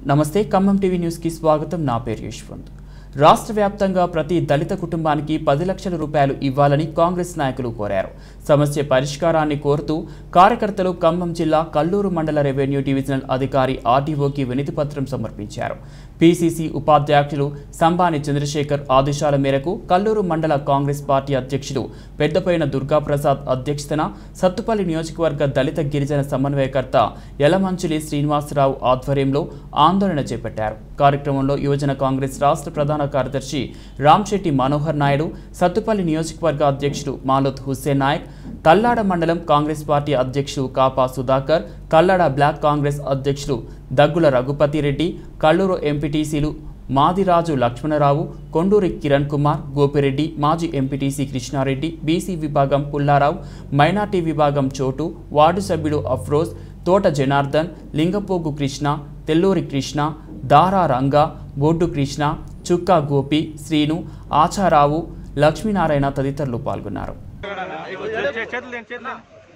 నమస్తే ఖమ్మం టీవీ న్యూస్కి స్వాగతం నా పేరు యశ్వంత్ రాష్ట్ర వ్యాప్తంగా ప్రతి దళిత కుటుంబానికి పది లక్షల రూపాయలు ఇవ్వాలని కాంగ్రెస్ నాయకులు కోరారు సమస్య పరిష్కారాన్ని కోరుతూ కార్యకర్తలు ఖమ్మం జిల్లా కల్లూరు మండల రెవెన్యూ డివిజనల్ అధికారి ఆర్డీఓకి వినతి పత్రం సమర్పించారు పీసీసీ ఉపాధ్యక్షులు సంబాని చంద్రశేఖర్ ఆదేశాల మేరకు కల్లూరు మండల కాంగ్రెస్ పార్టీ అధ్యక్షుడు పెద్దపైన దుర్గాప్రసాద్ అధ్యక్షతన సత్తుపల్లి నియోజకవర్గ దళిత గిరిజన సమన్వయకర్త యలమంచులి శ్రీనివాసరావు ఆధ్వర్యంలో ఆందోళన చేపట్టారు కార్యక్రమంలో యువజన కాంగ్రెస్ రాష్ట్ర ప్రధాన కార్యదర్శి రామ్శెట్టి మనోహర్ నాయుడు సత్తుపల్లి నియోజకవర్గ అధ్యక్షుడు మాలోత్ హుస్సేన్ నాయక్ తల్లాడ మండలం కాంగ్రెస్ పార్టీ అధ్యక్షుడు కాపా సుధాకర్ కల్లడ బ్లాక్ కాంగ్రెస్ అధ్యక్షులు దగ్గుల రఘుపతి రెడ్డి కల్లూరు ఎంపీటీసీలు మాదిరాజు లక్ష్మణరావు కొండూరి కిరణ్ కుమార్ గోపిరెడ్డి మాజీ ఎంపీటీసీ కృష్ణారెడ్డి బీసీ విభాగం పుల్లారావు మైనార్టీ విభాగం చోటు వార్డు సభ్యుడు అఫ్రోజ్ తోట జనార్దన్ లింగపోగు కృష్ణ తెల్లూరి కృష్ణ దారా రంగా బొడ్డు కృష్ణ చుక్కా గోపి శ్రీను ఆచారావు లక్ష్మీనారాయణ తదితరులు పాల్గొన్నారు చేతులు చేతులు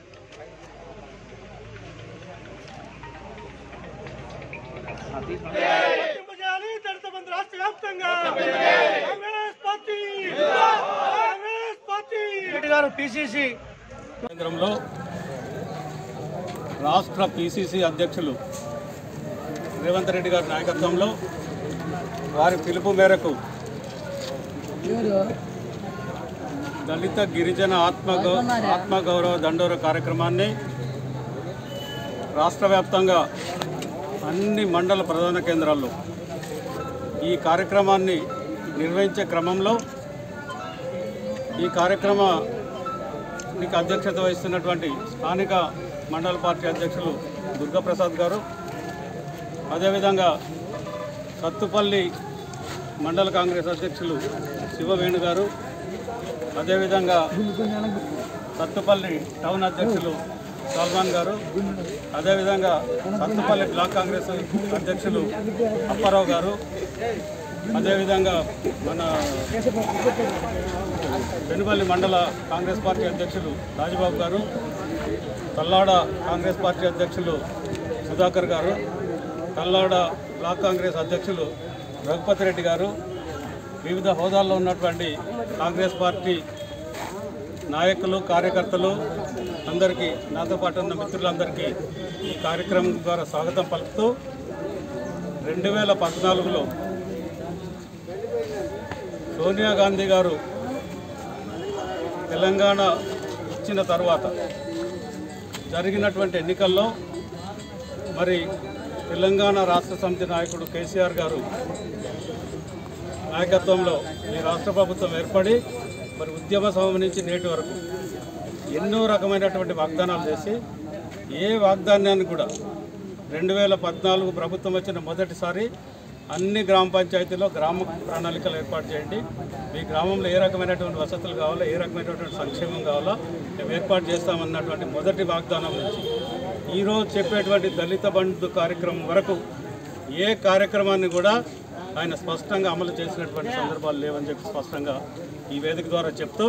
వర్తింపజేయాలి దళిత బంధు రాష్ట్ర వ్యాప్తంగా కాంగ్రెస్ పార్టీ కాంగ్రెస్ పార్టీ రెడ్డి గారు పిసిసి కేంద్రంలో రాష్ట్ర పిసిసి అధ్యక్షులు రేవంత్ రెడ్డి గారి నాయకత్వంలో వారి పిలుపు మేరకు దళిత గిరిజన ఆత్మ ఆత్మగౌరవ దండోర కార్యక్రమాన్ని రాష్ట్ర వ్యాప్తంగా అన్ని మండల ప్రధాన కేంద్రాల్లో ఈ కార్యక్రమాన్ని నిర్వహించే క్రమంలో ఈ కార్యక్రమ దీనికి అధ్యక్షత వహిస్తున్నటువంటి స్థానిక మండల పార్టీ అధ్యక్షులు దుర్గాప్రసాద్ గారు అదేవిధంగా సత్తుపల్లి మండల కాంగ్రెస్ అధ్యక్షులు శివవేణు గారు అదేవిధంగా సత్తుపల్లి టౌన్ అధ్యక్షులు సల్మాన్ గారు అదేవిధంగా సత్తుపల్లి బ్లాక్ కాంగ్రెస్ అధ్యక్షులు అప్పారావు గారు అదేవిధంగా మన పెనుపల్లి మండల కాంగ్రెస్ పార్టీ అధ్యక్షులు రాజబాబు గారు తల్లాడ కాంగ్రెస్ పార్టీ అధ్యక్షులు సుధాకర్ గారు తల్లాడ బ్లాక్ కాంగ్రెస్ అధ్యక్షులు రఘుపతి రెడ్డి గారు వివిధ హోదాల్లో ఉన్నటువంటి కాంగ్రెస్ పార్టీ నాయకులు కార్యకర్తలు అందరికీ నాతో పాటు ఉన్న మిత్రులందరికీ ఈ కార్యక్రమం ద్వారా స్వాగతం పలుకుతూ రెండు వేల పద్నాలుగులో సోనియా గాంధీ గారు తెలంగాణ ఇచ్చిన తర్వాత జరిగినటువంటి ఎన్నికల్లో మరి తెలంగాణ రాష్ట్ర సమితి నాయకుడు కేసీఆర్ గారు నాయకత్వంలో ఈ రాష్ట్ర ప్రభుత్వం ఏర్పడి మరి ఉద్యమ సమయం నుంచి నేటి వరకు ఎన్నో రకమైనటువంటి వాగ్దానాలు చేసి ఏ వాగ్దానాన్ని కూడా రెండు వేల పద్నాలుగు ప్రభుత్వం వచ్చిన మొదటిసారి అన్ని గ్రామ పంచాయతీలో గ్రామ ప్రణాళికలు ఏర్పాటు చేయండి మీ గ్రామంలో ఏ రకమైనటువంటి వసతులు కావాలో ఏ రకమైనటువంటి సంక్షేమం కావాలో మేము ఏర్పాటు చేస్తామన్నటువంటి మొదటి వాగ్దానం నుంచి ఈరోజు చెప్పేటువంటి దళిత బంధు కార్యక్రమం వరకు ఏ కార్యక్రమాన్ని కూడా ఆయన స్పష్టంగా అమలు చేసినటువంటి సందర్భాలు లేవని చెప్పి స్పష్టంగా ఈ వేదిక ద్వారా చెప్తూ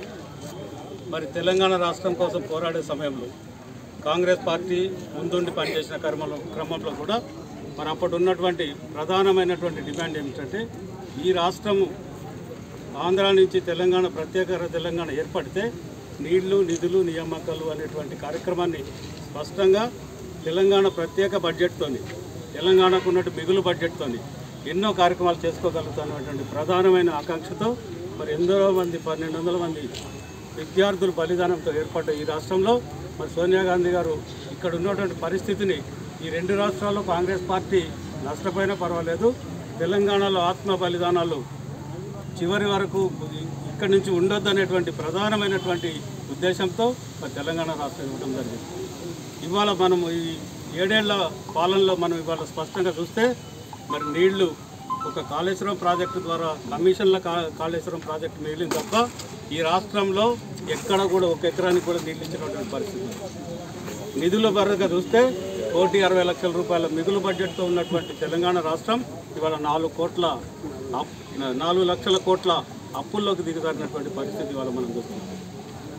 మరి తెలంగాణ రాష్ట్రం కోసం పోరాడే సమయంలో కాంగ్రెస్ పార్టీ ముందుండి పనిచేసిన క్రమంలో క్రమంలో కూడా మరి అప్పటి ఉన్నటువంటి ప్రధానమైనటువంటి డిమాండ్ ఏమిటంటే ఈ రాష్ట్రము ఆంధ్ర నుంచి తెలంగాణ ప్రత్యేక తెలంగాణ ఏర్పడితే నీళ్లు నిధులు నియామకాలు అనేటువంటి కార్యక్రమాన్ని స్పష్టంగా తెలంగాణ ప్రత్యేక బడ్జెట్తోని తెలంగాణకు ఉన్నట్టు మిగులు బడ్జెట్తోని ఎన్నో కార్యక్రమాలు చేసుకోగలుగుతున్నటువంటి ప్రధానమైన ఆకాంక్షతో మరి ఎందరో మంది పన్నెండు వందల మంది విద్యార్థుల బలిదానంతో ఏర్పడ్డ ఈ రాష్ట్రంలో మరి సోనియా గాంధీ గారు ఇక్కడ ఉన్నటువంటి పరిస్థితిని ఈ రెండు రాష్ట్రాల్లో కాంగ్రెస్ పార్టీ నష్టపోయినా పర్వాలేదు తెలంగాణలో ఆత్మ బలిదానాలు చివరి వరకు ఇక్కడి నుంచి ఉండొద్దు అనేటువంటి ప్రధానమైనటువంటి ఉద్దేశంతో మరి తెలంగాణ రాష్ట్రం ఇవ్వడం జరిగింది ఇవాళ మనం ఈ ఏడేళ్ల పాలనలో మనం ఇవాళ స్పష్టంగా చూస్తే మరి నీళ్లు ఒక కాళేశ్వరం ప్రాజెక్టు ద్వారా కమిషన్ల కా- కాళేశ్వరం ప్రాజెక్టు మిగిలింది తప్ప ఈ రాష్ట్రంలో ఎక్కడ కూడా ఒక ఎకరానికి కూడా నీళ్ళు ఇచ్చినటువంటి పరిస్థితి లేదు. నిధుల పరంగా చూస్తే కోటి అరవై లక్షల రూపాయల మిగులు బడ్జెట్తో ఉన్నటువంటి తెలంగాణ రాష్ట్రం ఇవాళ నాలుగు కోట్ల అప్- నాలుగు లక్షల కోట్ల అప్పుల్లోకి దిగజారినటువంటి పరిస్థితి ఇవాళ మనం చూస్తున్నాం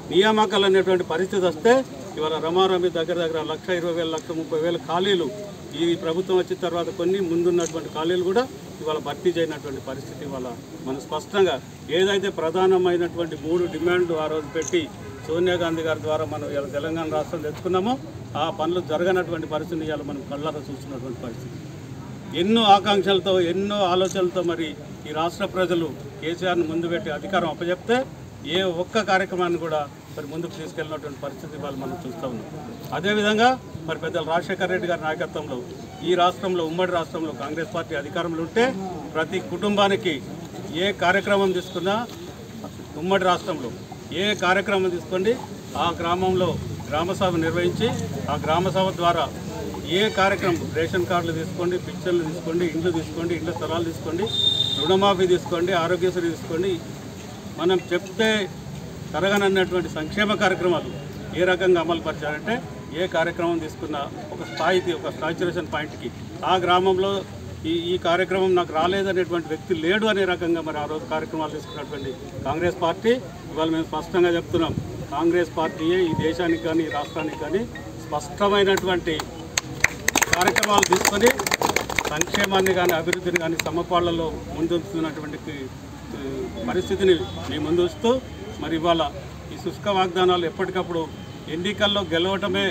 నియామకాలు అనేటువంటి పరిస్థితి వస్తే ఇవాళ రమారమి దగ్గర దగ్గర లక్ష ఇరవై వేల లక్ష ముప్పై వేల ఖాళీలు ఈ ప్రభుత్వం వచ్చిన తర్వాత కొన్ని ముందున్నటువంటి ఖాళీలు కూడా ఇవాళ భర్తీ చేయనటువంటి పరిస్థితి ఇవాళ మనం స్పష్టంగా ఏదైతే ప్రధానమైనటువంటి మూడు డిమాండ్లు ఆ రోజు పెట్టి సోనియా గాంధీ గారి ద్వారా మనం ఇవాళ తెలంగాణ రాష్ట్రం తెచ్చుకున్నామో ఆ పనులు జరగనటువంటి పరిస్థితిని ఇవాళ మనం కళ్ళారా చూస్తున్నటువంటి పరిస్థితి ఎన్నో ఆకాంక్షలతో ఎన్నో ఆలోచనలతో మరి ఈ రాష్ట్ర ప్రజలు కేసీఆర్ను ముందు పెట్టి అధికారం అప్పచెప్తే ఏ ఒక్క కార్యక్రమాన్ని కూడా మరి ముందుకు తీసుకెళ్ళినటువంటి పరిస్థితి వాళ్ళు మనం చూస్తూ ఉన్నాం అదేవిధంగా మరి పెద్దలు రాజశేఖర రెడ్డి గారి నాయకత్వంలో ఈ రాష్ట్రంలో ఉమ్మడి రాష్ట్రంలో కాంగ్రెస్ పార్టీ అధికారంలో ఉంటే ప్రతి కుటుంబానికి ఏ కార్యక్రమం తీసుకున్నా ఉమ్మడి రాష్ట్రంలో ఏ కార్యక్రమం తీసుకోండి ఆ గ్రామంలో గ్రామసభ నిర్వహించి ఆ గ్రామసభ ద్వారా ఏ కార్యక్రమం రేషన్ కార్డులు తీసుకోండి పింఛన్లు తీసుకోండి ఇండ్లు తీసుకోండి ఇండ్ల స్థలాలు తీసుకోండి రుణమాఫీ తీసుకోండి ఆరోగ్యశ్రీ తీసుకోండి మనం చెప్తే తరగనన్నటువంటి సంక్షేమ కార్యక్రమాలు ఏ రకంగా అమలు పరిచారంటే ఏ కార్యక్రమం తీసుకున్నా ఒక స్థాయికి ఒక సాచురేషన్ పాయింట్కి ఆ గ్రామంలో ఈ ఈ కార్యక్రమం నాకు రాలేదనేటువంటి వ్యక్తి లేడు అనే రకంగా మరి ఆ రోజు కార్యక్రమాలు తీసుకున్నటువంటి కాంగ్రెస్ పార్టీ ఇవాళ మేము స్పష్టంగా చెప్తున్నాం కాంగ్రెస్ పార్టీయే ఈ దేశానికి కానీ ఈ రాష్ట్రానికి కానీ స్పష్టమైనటువంటి కార్యక్రమాలు తీసుకొని సంక్షేమాన్ని కానీ అభివృద్ధిని కానీ సమపాళ్లలో ముందుంచుతున్నటువంటి ఆ, పరిస్థితిని మీ ముందు ఉంచుతూ మరి ఇవాళ ఈ శుష్క వాగ్దానాలు ఎప్పటికప్పుడు ఎన్నికల్లో గెలవటమే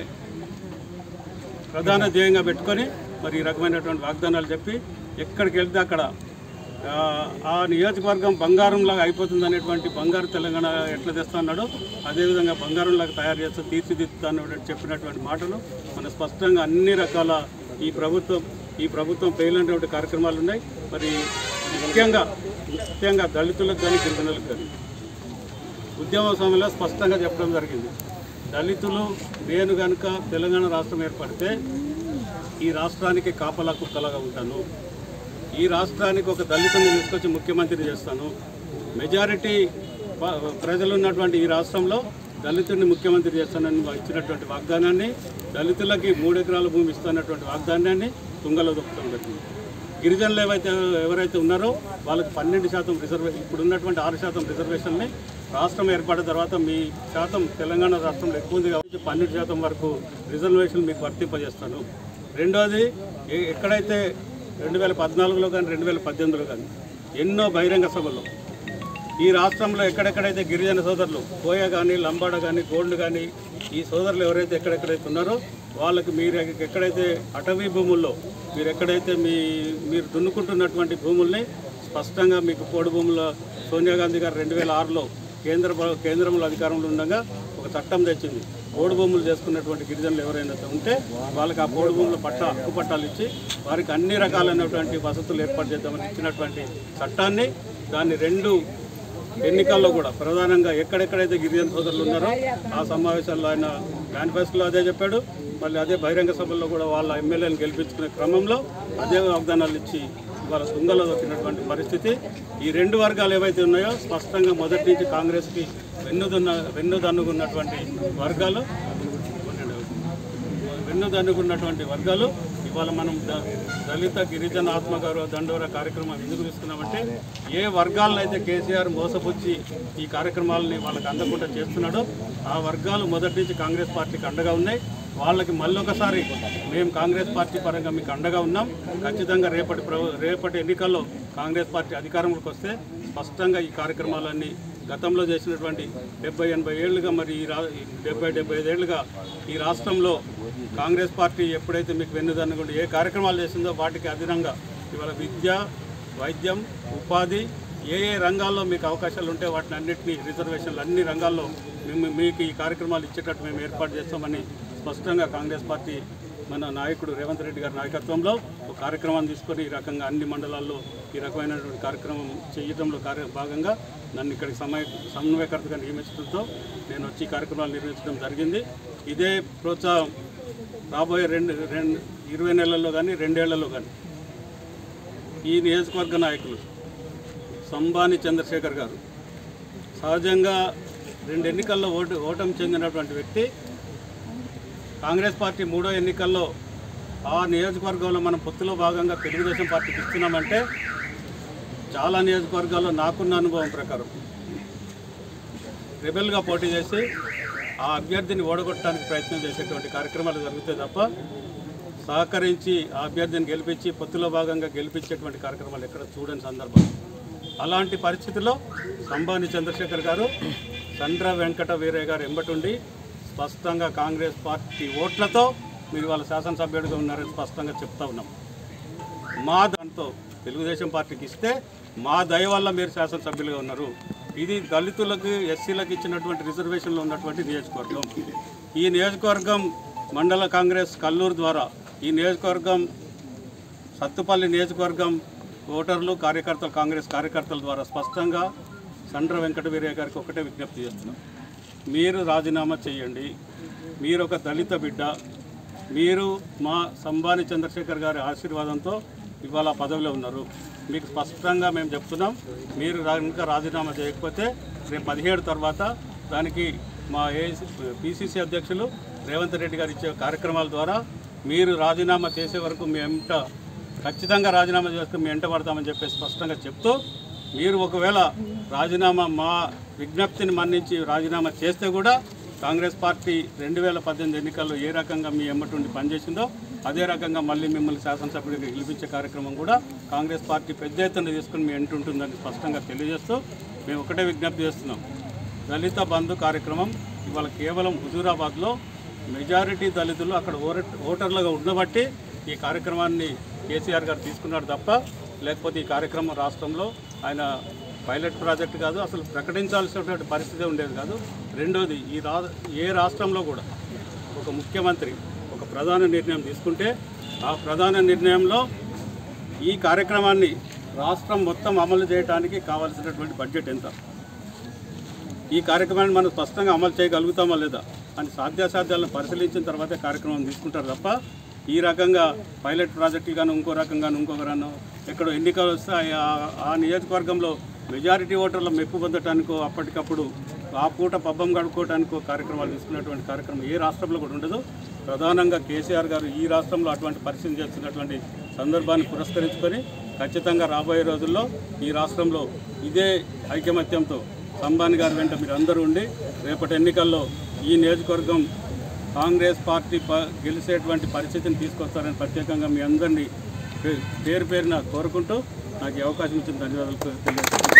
ప్రధాన ధ్యేయంగా పెట్టుకొని మరి ఈ రకమైనటువంటి వాగ్దానాలు చెప్పి ఎక్కడికి వెళ్తే అక్కడ ఆ, ఆ నియోజకవర్గం బంగారంలాగా అయిపోతుంది అనేటువంటి బంగారు తెలంగాణ ఎట్లా తెస్తా అన్నాడో అదేవిధంగా బంగారంలాగా తయారు చేస్తూ తీర్చిదిద్దుతాను చెప్పినటువంటి మాటలు మన స్పష్టంగా అన్ని రకాల ఈ ప్రభుత్వం ఈ ప్రభుత్వం పేలినటువంటి కార్యక్రమాలు ఉన్నాయి మరి ముఖ్యంగా ముఖ్యంగా దళితులకు కానీ గిరిజనులకు కానీ ఉద్యమ సమయంలో స్పష్టంగా చెప్పడం జరిగింది దళితులు నేను కనుక తెలంగాణ రాష్ట్రం ఏర్పడితే ఈ రాష్ట్రానికి కాపలా కుక్కలాగా ఉంటాను ఈ రాష్ట్రానికి ఒక దళితుని తీసుకొచ్చి ముఖ్యమంత్రి చేస్తాను మెజారిటీ ప- ప్రజలు ఉన్నటువంటి ఈ రాష్ట్రంలో దళితుడిని ముఖ్యమంత్రి చేస్తానని ఇచ్చినటువంటి వాగ్దానాన్ని దళితులకి మూడు ఎకరాల భూమి ఇస్తున్నటువంటి వాగ్దానాన్ని తుంగలో దొక్కడం జరిగింది గిరిజనులు ఏవైతే ఎవరైతే ఉన్నారో వాళ్ళకి పన్నెండు శాతం రిజర్వేషన్ ఇప్పుడు ఉన్నటువంటి ఆరు శాతం రిజర్వేషన్ని రాష్ట్రం ఏర్పడిన తర్వాత మీ శాతం తెలంగాణ రాష్ట్రంలో ఎక్కువ ఉంది కాబట్టి పన్నెండు శాతం వరకు రిజర్వేషన్ మీకు వర్తింపజేస్తాను రెండోది ఎ- ఎక్కడైతే రెండు వేల పద్నాలుగులో కానీ రెండు వేల పద్దెనిమిదిలో కానీ ఎన్నో బహిరంగ సభల్లో ఈ రాష్ట్రంలో ఎక్కడెక్కడైతే గిరిజన సోదరులు కోయ కానీ లంబాడ కానీ గోండు కానీ ఈ సోదరులు ఎవరైతే ఎక్కడెక్కడైతే ఉన్నారో వాళ్ళకి మీరు ఎక్కడైతే అటవీ భూముల్లో మీరు ఎక్కడైతే మీ మీరు దున్నుకుంటున్నటువంటి భూముల్ని స్పష్టంగా మీకు పోడు భూముల సోనియా గాంధీ గారు రెండు వేల ఆరులో కేంద్ర ప్ర- కేంద్రంలో అధికారంలో ఉండగా ఒక చట్టం తెచ్చింది పోడు భూములు చేసుకున్నటువంటి గిరిజనులు ఎవరైనా ఉంటే వాళ్ళకి ఆ పోడు భూముల పట్ట హక్కు పట్టాలు ఇచ్చి వారికి అన్ని రకాలైనటువంటి వసతులు ఏర్పాటు చేద్దామని ఇచ్చినటువంటి చట్టాన్ని దాన్ని రెండు ఎన్నికల్లో కూడా ప్రధానంగా ఎక్కడెక్కడైతే గిరిజన సోదరులు ఉన్నారో ఆ సమావేశాల్లో ఆయన మేనిఫెస్టోలో అదే చెప్పాడు మళ్ళీ అదే బహిరంగ సభల్లో కూడా వాళ్ళ ఎమ్మెల్యేలను గెలిపించుకునే క్రమంలో అదే వాగ్దానాలు ఇచ్చి వాళ్ళ తుంగలో దొక్కినటువంటి పరిస్థితి ఈ రెండు వర్గాలు ఏవైతే ఉన్నాయో స్పష్టంగా మొదటి నుంచి కాంగ్రెస్కి వెన్నుదున్న వెన్నుదన్నుకున్నటువంటి వర్గాలు వెన్నుదన్నుకున్నటువంటి వర్గాలు ఇవాళ మనం ద- దళిత గిరిజన ఆత్మగౌరవ దండోర కార్యక్రమం ఎందుకు తీసుకున్నామంటే ఏ వర్గాలను అయితే కేసీఆర్ మోసపుచ్చి ఈ కార్యక్రమాలని వాళ్ళకి అందకుండా చేస్తున్నాడో ఆ వర్గాలు మొదటి నుంచి కాంగ్రెస్ పార్టీకి అండగా ఉన్నాయి వాళ్ళకి మళ్ళొకసారి మేము కాంగ్రెస్ పార్టీ పరంగా మీకు అండగా ఉన్నాం ఖచ్చితంగా రేపటి ప్రభు రేపటి ఎన్నికల్లో కాంగ్రెస్ పార్టీ అధికారంలోకి వస్తే స్పష్టంగా ఈ కార్యక్రమాలన్నీ గతంలో చేసినటువంటి డెబ్బై ఎనభై ఏళ్ళుగా మరి ఈ రా ఈ డెబ్బై డెబ్బై ఐదేళ్లుగా ఈ రాష్ట్రంలో కాంగ్రెస్ పార్టీ ఎప్పుడైతే మీకు వెన్నుదన్నకుండా ఏ కార్యక్రమాలు చేసిందో వాటికి అదనంగా ఇవాళ విద్య వైద్యం ఉపాధి ఏ ఏ రంగాల్లో మీకు అవకాశాలు ఉంటే వాటిని అన్నింటినీ రిజర్వేషన్లు అన్ని రంగాల్లో మేము మీకు ఈ కార్యక్రమాలు ఇచ్చేటట్టు మేము ఏర్పాటు చేస్తామని స్పష్టంగా కాంగ్రెస్ పార్టీ మన నాయకుడు రేవంత్ రెడ్డి గారి నాయకత్వంలో ఒక కార్యక్రమాన్ని తీసుకొని ఈ రకంగా అన్ని మండలాల్లో ఈ రకమైనటువంటి కార్యక్రమం చేయడంలో కార్య భాగంగా నన్ను ఇక్కడికి సమయ సమన్వయకర్తగా నియమించడంతో నేను వచ్చి ఈ కార్యక్రమాలు నిర్వహించడం జరిగింది ఇదే ప్రోత్సాహం రాబోయే రెండు రెండు ఇరవై నెలల్లో కానీ రెండేళ్లలో కానీ ఈ నియోజకవర్గ నాయకులు సంబాని చంద్రశేఖర్ గారు సహజంగా రెండు ఎన్నికల్లో ఓటు ఓటమి చెందినటువంటి వ్యక్తి కాంగ్రెస్ పార్టీ మూడో ఎన్నికల్లో ఆ నియోజకవర్గంలో మనం పొత్తులో భాగంగా తెలుగుదేశం పార్టీకి ఇస్తున్నామంటే చాలా నియోజకవర్గాల్లో నాకున్న అనుభవం ప్రకారం రెబెల్గా పోటీ చేసి ఆ అభ్యర్థిని ఓడగొట్టడానికి ప్రయత్నం చేసేటువంటి కార్యక్రమాలు జరుగుతాయి తప్ప సహకరించి ఆ అభ్యర్థిని గెలిపించి పొత్తులో భాగంగా గెలిపించేటువంటి కార్యక్రమాలు ఎక్కడ చూడని సందర్భం అలాంటి పరిస్థితుల్లో సంబాని చంద్రశేఖర్ గారు చంద్ర వెంకట వీరయ్య గారు ఎంబటుండి స్పష్టంగా కాంగ్రెస్ పార్టీ ఓట్లతో మీరు వాళ్ళ శాసనసభ్యుడిగా ఉన్నారని స్పష్టంగా చెప్తా ఉన్నాం మా దాంతో తెలుగుదేశం పార్టీకి ఇస్తే మా దయ వల్ల మీరు శాసనసభ్యులుగా ఉన్నారు ఇది దళితులకు ఎస్సీలకు ఇచ్చినటువంటి రిజర్వేషన్లో ఉన్నటువంటి నియోజకవర్గం ఈ నియోజకవర్గం మండల కాంగ్రెస్ కల్లూరు ద్వారా ఈ నియోజకవర్గం సత్తుపల్లి నియోజకవర్గం ఓటర్లు కార్యకర్తలు కాంగ్రెస్ కార్యకర్తల ద్వారా స్పష్టంగా సండ్ర వెంకట వీరయ్య గారికి ఒకటే విజ్ఞప్తి చేస్తున్నాం మీరు రాజీనామా చేయండి మీరు ఒక దళిత బిడ్డ మీరు మా సంబాని చంద్రశేఖర్ గారి ఆశీర్వాదంతో ఇవాళ ఆ పదవిలో ఉన్నారు మీకు స్పష్టంగా మేము చెప్తున్నాం మీరు రా- ఇంకా రాజీనామా చేయకపోతే రేపు పదిహేడు తర్వాత దానికి మా ఏసీ పిసిసి అధ్యక్షులు రేవంత్ రెడ్డి గారు ఇచ్చే కార్యక్రమాల ద్వారా మీరు రాజీనామా చేసే వరకు మీ ఎంట ఖచ్చితంగా రాజీనామా చేసుకుని మీ ఎంట పడతామని చెప్పి స్పష్టంగా చెప్తూ మీరు ఒకవేళ రాజీనామా మా విజ్ఞప్తిని మన్నించి రాజీనామా చేస్తే కూడా కాంగ్రెస్ పార్టీ రెండు వేల పద్దెనిమిది ఎన్నికల్లో ఏ రకంగా మీ ఎమ్మటుండి పనిచేసిందో అదే రకంగా మళ్ళీ మిమ్మల్ని శాసనసభ్యుడిగా గెలిపించే కార్యక్రమం కూడా కాంగ్రెస్ పార్టీ పెద్ద ఎత్తున తీసుకుని మీ ఎంటుంటుందని స్పష్టంగా తెలియజేస్తూ మేము ఒకటే విజ్ఞప్తి చేస్తున్నాం దళిత బంధు కార్యక్రమం ఇవాళ కేవలం హుజూరాబాద్లో మెజారిటీ దళితులు అక్కడ ఓర- ఓటర్లుగా ఉండబట్టి ఈ కార్యక్రమాన్ని కేసీఆర్ గారు తీసుకున్నారు తప్ప లేకపోతే ఈ కార్యక్రమం రాష్ట్రంలో ఆయన పైలట్ ప్రాజెక్ట్ కాదు అసలు ప్రకటించాల్సినటువంటి పరిస్థితి ఉండేది కాదు రెండోది ఈ రా ఏ రాష్ట్రంలో కూడా ఒక ముఖ్యమంత్రి ఒక ప్రధాన నిర్ణయం తీసుకుంటే ఆ ప్రధాన నిర్ణయంలో ఈ కార్యక్రమాన్ని రాష్ట్రం మొత్తం అమలు చేయడానికి కావాల్సినటువంటి బడ్జెట్ ఎంత ఈ కార్యక్రమాన్ని మనం స్పష్టంగా అమలు చేయగలుగుతామా లేదా అని సాధ్యాసాధ్యాలను పరిశీలించిన తర్వాతే కార్యక్రమం తీసుకుంటారు తప్ప ఈ రకంగా పైలట్ ప్రాజెక్టులు కానీ ఇంకో రకంగాను ఇంకొకరాను ఎక్కడో ఎన్నికలు వస్తే ఆ- ఆ నియోజకవర్గంలో మెజారిటీ ఓటర్ల మెప్పు పొందటానికో అప్పటికప్పుడు ఆ పూట పబ్బం గడుపుకోవటానికో కార్యక్రమాలు తీసుకున్నటువంటి కార్యక్రమం ఏ రాష్ట్రంలో కూడా ఉండదు ప్రధానంగా కేసీఆర్ గారు ఈ రాష్ట్రంలో అటువంటి పరిస్థితి చేస్తున్నటువంటి సందర్భాన్ని పురస్కరించుకొని ఖచ్చితంగా రాబోయే రోజుల్లో ఈ రాష్ట్రంలో ఇదే ఐకమత్యంతో సంబాని గారి వెంట మీరు అందరూ ఉండి రేపటి ఎన్నికల్లో ఈ నియోజకవర్గం కాంగ్రెస్ పార్టీ ప గెలిచేటువంటి పరిస్థితిని తీసుకొస్తారని ప్రత్యేకంగా మీ అందరినీ పే- పేరు పేరున కోరుకుంటూ నాకు ఈ అవకాశం ఇచ్చిన ధన్యవాదాలు తెలియజేస్తున్నాను